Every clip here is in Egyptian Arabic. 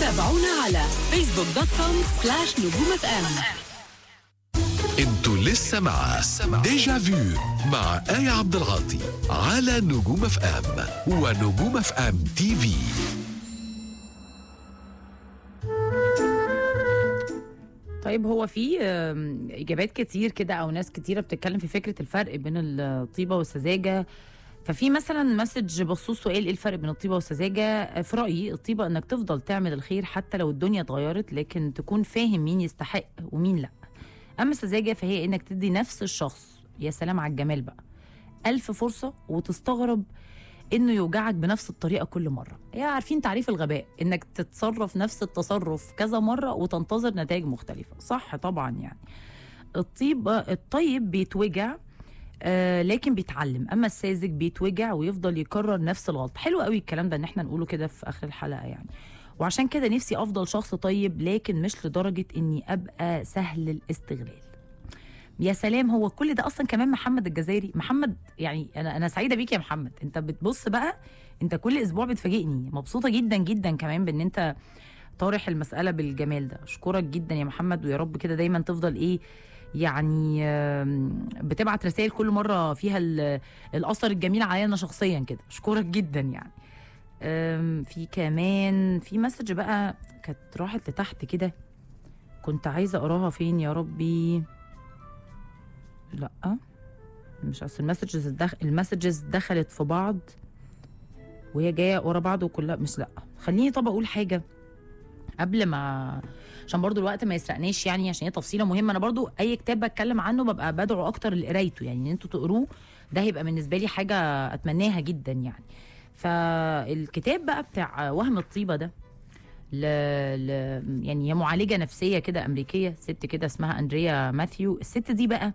تابعونا على فيسبوك دوت كوم سلاش نجوم اف ام انتوا لسه مع ديجا فيو مع آية عبد العاطي على نجوم اف ام ونجوم اف ام تي في طيب هو في آم، اجابات كتير كده او ناس كتيره بتتكلم في فكره الفرق بين الطيبه والسذاجه ففي مثلا مسج بخصوص سؤال ايه الفرق بين الطيبه والسذاجه آه، في رايي الطيبه انك تفضل تعمل الخير حتى لو الدنيا اتغيرت لكن تكون فاهم مين يستحق ومين لا اما السذاجه فهي انك تدي نفس الشخص يا سلام على الجمال بقى ألف فرصة وتستغرب انه يوجعك بنفس الطريقه كل مره يا عارفين تعريف الغباء انك تتصرف نفس التصرف كذا مره وتنتظر نتائج مختلفه صح طبعا يعني الطيب الطيب بيتوجع آه لكن بيتعلم اما الساذج بيتوجع ويفضل يكرر نفس الغلط حلو قوي الكلام ده ان احنا نقوله كده في اخر الحلقه يعني وعشان كده نفسي افضل شخص طيب لكن مش لدرجه اني ابقى سهل الاستغلال يا سلام هو كل ده اصلا كمان محمد الجزائري محمد يعني انا انا سعيده بيك يا محمد انت بتبص بقى انت كل اسبوع بتفاجئني مبسوطه جدا جدا كمان بان انت طارح المساله بالجمال ده اشكرك جدا يا محمد ويا رب كده دايما تفضل ايه يعني آم، بتبعت رسائل كل مره فيها ال- الاثر الجميل عليا انا شخصيا كده اشكرك جدا يعني آم، في كمان في مسج بقى كانت راحت لتحت كده كنت عايزه اقراها فين يا ربي لا مش اصل المسجز الدخ... المسجز دخلت في بعض وهي جايه ورا بعض وكلها مش لا خليني طب اقول حاجه قبل ما عشان برضو الوقت ما يسرقناش يعني عشان هي تفصيله مهمه انا برضو اي كتاب بتكلم عنه ببقى بدعو اكتر لقرايته يعني ان انتوا تقروه ده هيبقى بالنسبه لي حاجه اتمناها جدا يعني فالكتاب بقى بتاع وهم الطيبه ده ل... ل... يعني هي معالجه نفسيه كده امريكيه ست كده اسمها اندريا ماثيو الست دي بقى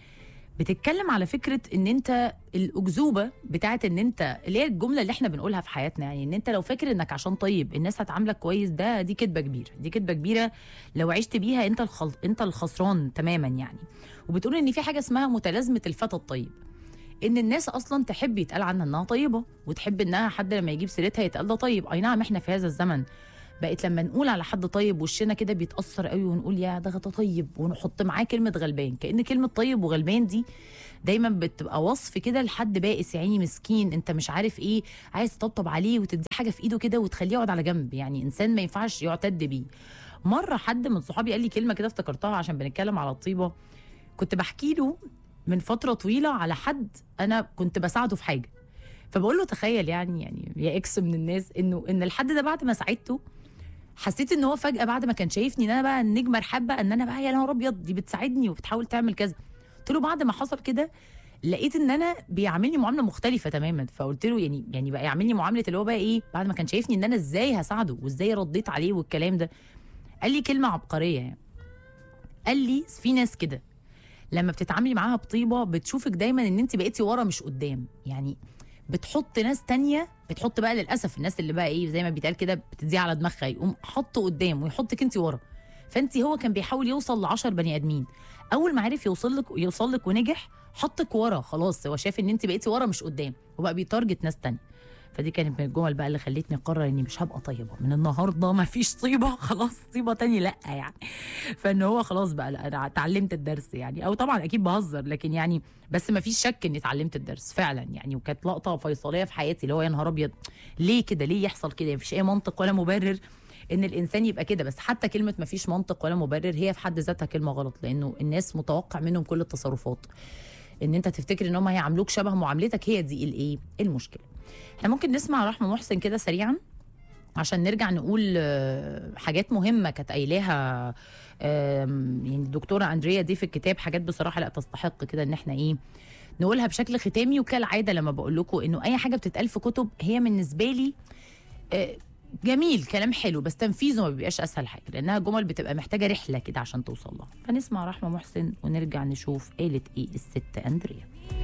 بتتكلم على فكره ان انت الاكذوبه بتاعت ان انت اللي هي الجمله اللي احنا بنقولها في حياتنا يعني ان انت لو فاكر انك عشان طيب الناس هتعاملك كويس ده دي كدبه كبيره دي كدبه كبيره لو عشت بيها انت الخل... انت الخسران تماما يعني وبتقول ان في حاجه اسمها متلازمه الفتى الطيب ان الناس اصلا تحب يتقال عنها انها طيبه وتحب انها حد لما يجيب سيرتها يتقال ده طيب اي نعم احنا في هذا الزمن بقت لما نقول على حد طيب وشنا كده بيتاثر قوي ونقول يا ده ده طيب ونحط معاه كلمه غلبان كان كلمه طيب وغلبان دي دايما بتبقى وصف كده لحد بائس يا عيني مسكين انت مش عارف ايه عايز تطبطب عليه وتدي حاجه في ايده كده وتخليه يقعد على جنب يعني انسان ما ينفعش يعتد بيه مره حد من صحابي قال لي كلمه كده افتكرتها عشان بنتكلم على الطيبه كنت بحكي له من فتره طويله على حد انا كنت بساعده في حاجه فبقول له تخيل يعني يعني يا اكس من الناس انه ان الحد ده بعد ما ساعدته حسيت ان هو فجاه بعد ما كان شايفني ان انا بقى النجمه رحاب بقى ان انا بقى يا نهار ابيض دي بتساعدني وبتحاول تعمل كذا قلت له بعد ما حصل كده لقيت ان انا بيعاملني معامله مختلفه تماما فقلت له يعني يعني بقى يعاملني معامله اللي هو بقى ايه بعد ما كان شايفني ان انا ازاي هساعده وازاي رديت عليه والكلام ده قال لي كلمه عبقريه يعني قال لي في ناس كده لما بتتعاملي معاها بطيبه بتشوفك دايما ان انت بقيتي ورا مش قدام يعني بتحط ناس تانية بتحط بقى للاسف الناس اللي بقى ايه زي ما بيتقال كده بتديها على دماغها يقوم حطه قدام ويحطك انت ورا فانت هو كان بيحاول يوصل ل 10 بني ادمين اول ما عرف يوصل لك يوصل لك ونجح حطك ورا خلاص هو شاف ان انت بقيتي ورا مش قدام وبقى بيتارجت ناس تانية فدي كانت من الجمل بقى اللي خلتني اقرر اني مش هبقى طيبه من النهارده ما فيش طيبه خلاص طيبه تاني لا يعني فان هو خلاص بقى لا انا اتعلمت الدرس يعني او طبعا اكيد بهزر لكن يعني بس ما فيش شك اني اتعلمت الدرس فعلا يعني وكانت لقطه فيصليه في حياتي اللي هو يا نهار ابيض ليه كده ليه يحصل كده مفيش اي منطق ولا مبرر ان الانسان يبقى كده بس حتى كلمه ما فيش منطق ولا مبرر هي في حد ذاتها كلمه غلط لانه الناس متوقع منهم كل التصرفات ان انت تفتكر ان هم هيعاملوك شبه معاملتك هي دي الايه المشكله احنا ممكن نسمع رحمه محسن كده سريعا عشان نرجع نقول آه، حاجات مهمه كانت قايلاها آم، يعني الدكتوره اندريا دي في الكتاب حاجات بصراحه لا تستحق كده ان احنا ايه نقولها بشكل ختامي وكالعاده لما بقول لكم انه اي حاجه بتتقال في كتب هي بالنسبه لي آه، جميل كلام حلو بس تنفيذه ما بيبقاش اسهل حاجه لانها جمل بتبقى محتاجه رحله كده عشان توصل لها فنسمع رحمه محسن ونرجع نشوف قالت ايه الست اندريا